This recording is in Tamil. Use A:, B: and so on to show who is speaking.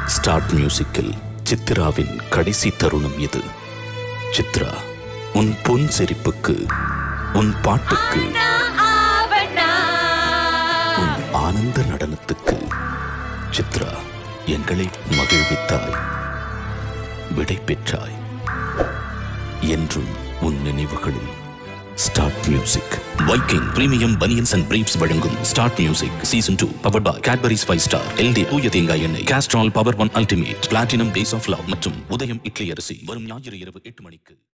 A: ஸ்டார்ட் மியூசிக்கில் சித்ராவின் கடைசி தருணம் இது சித்ரா உன் பொன் சிரிப்புக்கு உன் பாட்டுக்கு உன் ஆனந்த நடனத்துக்கு சித்ரா எங்களை மகிழ்வித்தாய் விடை பெற்றாய் என்றும் உன் நினைவுகளில் start music Viking premium banians and briefs வழங்கும் start music season two power boy Cadbury's five star எல்டி தூய தேங்காய் எண்ணெய் Castrol power one ultimate platinum days of love மற்றும் உதயம் இட்லி அரிசி வரும் ஞாயிறு இரவு எட்டு மணிக்கு